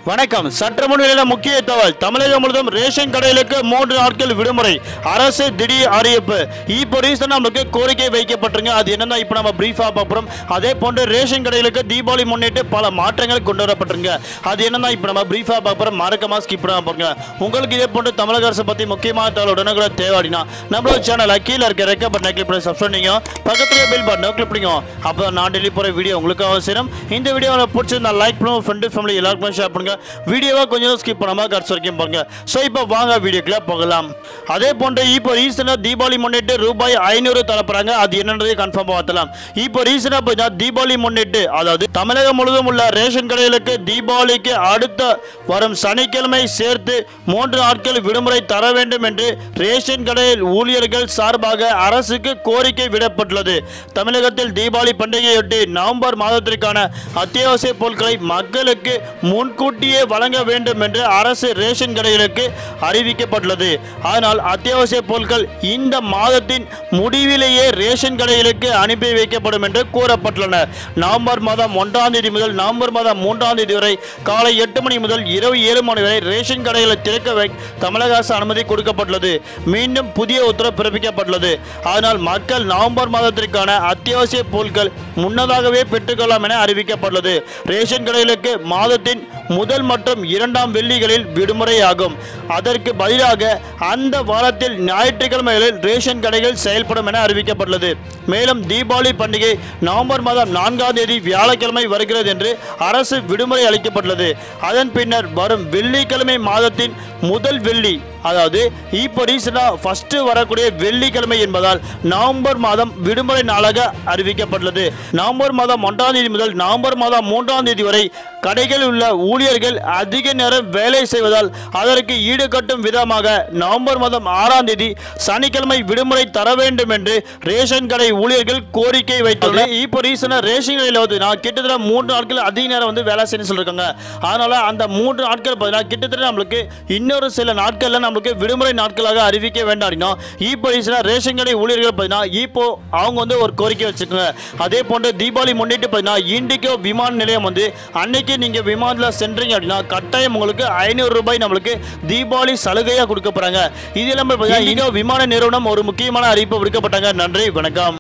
வணக்கம் சற்று முன் வெளியில முக்கிய தகவல் தமிழகம் முழுவதும் ரேஷன் கடைகளுக்கு மூன்று நாட்கள் விடுமுறை அரசு திடீர் அறிவிப்பு இப்போ ரீசன் நம்மளுக்கு கோரிக்கை வைக்கப்பட்டிருங்க அது என்னன்னா இப்போ நம்ம பிரீஃபா பார்க்குறோம் அதே போன்று ரேஷன் கடைகளுக்கு தீபாவளி முன்னிட்டு பல மாற்றங்கள் கொண்டு வரப்பட்டிருங்க அது என்னன்னா இப்போ நம்ம பிரீஃபா பார்க்குறோம் மறக்காம ஸ்கிப் பண்ணாம பாருங்க உங்களுக்கு இதே போன்று தமிழக அரசு பத்தி முக்கியமான தகவல் உடனுக்குள்ள தேவைன்னா நம்மளோட சேனலை கீழே இருக்க ரெக்க பட்டனை கிளிக் பண்ணி சப்ஸ்கிரைப் பண்ணிங்க பக்கத்துல பெல் பட்டனை கிளிக் பண்ணிங்க அப்போ நான் டெல்லி போகிற வீடியோ உங்களுக்கு அவசியம் இந்த வீடியோவில் பிடிச்சிருந்தா லைக் பண்ணுங்க ஃப்ரெண்டு ஃபேமிலி எல்லாருக்குமே ஷேர் பண்ணுங்க வீடியோவை கொஞ்சம் ஸ்கிப் பண்ணாமல் கடைசி வரைக்கும் பாருங்க ஸோ இப்போ வாங்க வீடியோக்குள்ள போகலாம் அதே போன்று இப்போ ரீசெண்டாக தீபாவளி முன்னிட்டு ரூபாய் ஐநூறு தரப்புறாங்க அது என்னன்றதை கன்ஃபார்ம் பார்த்தலாம் இப்போ ரீசெண்டாக பார்த்தீங்கன்னா தீபாவளி முன்னிட்டு அதாவது தமிழகம் முழுவதும் உள்ள ரேஷன் கடைகளுக்கு தீபாவளிக்கு அடுத்த வரும் சனிக்கிழமை சேர்த்து மூன்று நாட்கள் விடுமுறை தர வேண்டும் என்று ரேஷன் கடையில் ஊழியர்கள் சார்பாக அரசுக்கு கோரிக்கை விடப்பட்டுள்ளது தமிழகத்தில் தீபாவளி பண்டிகையொட்டி நவம்பர் மாதத்திற்கான அத்தியாவசிய பொருட்களை மக்களுக்கு முன்கூட்டியே வழங்க வேண்டும் என்று அரசு ரேஷன் கடைகளுக்கு அறிவிக்கப்பட்டுள்ளது ஆனால் அத்தியாவசிய பொருட்கள் இந்த மாதத்தின் முடிவிலேயே ரேஷன் கடைகளுக்கு அனுப்பி வைக்கப்படும் என்று கூறப்பட்டுள்ளன நவம்பர் மாதம் ஒன்றாம் தேதி முதல் நவம்பர் மாதம் மூன்றாம் தேதி வரை காலை எட்டு மணி முதல் இரவு ஏழு மணி வரை ரேஷன் கடைகளை திறக்க வை தமிழக அரசு அனுமதி கொடுக்கப்பட்டுள்ளது மீண்டும் புதிய உத்தரவு பிறப்பிக்கப்பட்டுள்ளது ஆனால் மக்கள் நவம்பர் மாதத்திற்கான அத்தியாவசிய பொருட்கள் முன்னதாகவே பெற்றுக்கொள்ளலாம் என அறிவிக்கப்பட்டுள்ளது ரேஷன் கடைகளுக்கு மாதத்தின் முதல் மற்றும் இரண்டாம் வெள்ளிகளில் விடுமுறை ஆகும் அதற்கு பதிலாக அந்த வாரத்தில் ஞாயிற்றுக்கிழமைகளில் ரேஷன் கடைகள் செயல்படும் என அறிவிக்கப்பட்டுள்ளது மேலும் தீபாவளி பண்டிகை நவம்பர் மாதம் நான்காம் தேதி வியாழக்கிழமை வருகிறது என்று அரசு விடுமுறை அளிக்கப்பட்டுள்ளது அதன் பின்னர் வரும் வெள்ளிக்கிழமை மாதத்தின் முதல் வெள்ளி அதாவது இப்போ ரீசெண்டாக ஃபஸ்ட்டு வரக்கூடிய வெள்ளிக்கிழமை என்பதால் நவம்பர் மாதம் விடுமுறை நாளாக அறிவிக்கப்பட்டுள்ளது நவம்பர் மாதம் ஒன்றாம் தேதி முதல் நவம்பர் மாதம் மூன்றாம் தேதி வரை கடைகளில் உள்ள ஊழியர்கள் அதிக நேரம் வேலை செய்வதால் அதற்கு ஈடுகட்டும் விதமாக நவம்பர் மாதம் ஆறாம் தேதி சனிக்கிழமை விடுமுறை தர வேண்டும் என்று ரேஷன் கடை ஊழியர்கள் கோரிக்கை வைத்துள்ளனர் இப்போ ரீசனாக ரேஷன் கடையில் வந்து நான் கிட்டத்தட்ட மூன்று நாட்கள் அதிக நேரம் வந்து வேலை செய்யணும்னு சொல்லியிருக்காங்க அதனால அந்த மூன்று நாட்கள் பார்த்தீங்கன்னா கிட்டத்தட்ட நம்மளுக்கு இன்னொரு சில நாட்களில் நம்மளுக்கு விடுமுறை நாட்களாக அறிவிக்க வேண்டாம் அப்படின்னா இப்போ ரீசனாக ரேஷன் கடை ஊழியர்கள் பார்த்தீங்கன்னா இப்போ அவங்க வந்து ஒரு கோரிக்கை வச்சுக்கோங்க அதே போன்று தீபாவளி முன்னிட்டு பார்த்தீங்கன்னா இண்டிகோ விமான நிலையம் வந்து அன்னைக்கு நீங்கள் விமானத்தில் சென்றீங்க அப்படின்னா கட்டாயம் உங்களுக்கு ஐநூறு ரூபாய் நம்மளுக்கு தீபாவளி சலுகையாக கொடுக்க போகிறாங்க இது இல்லாமல் பார்த்தீங்கன்னா இண்டிகோ விமான நிறுவனம் ஒரு முக்கியமான அறிவிப்பு விடுக்கப்பட்டாங்க நன்றி வணக்கம்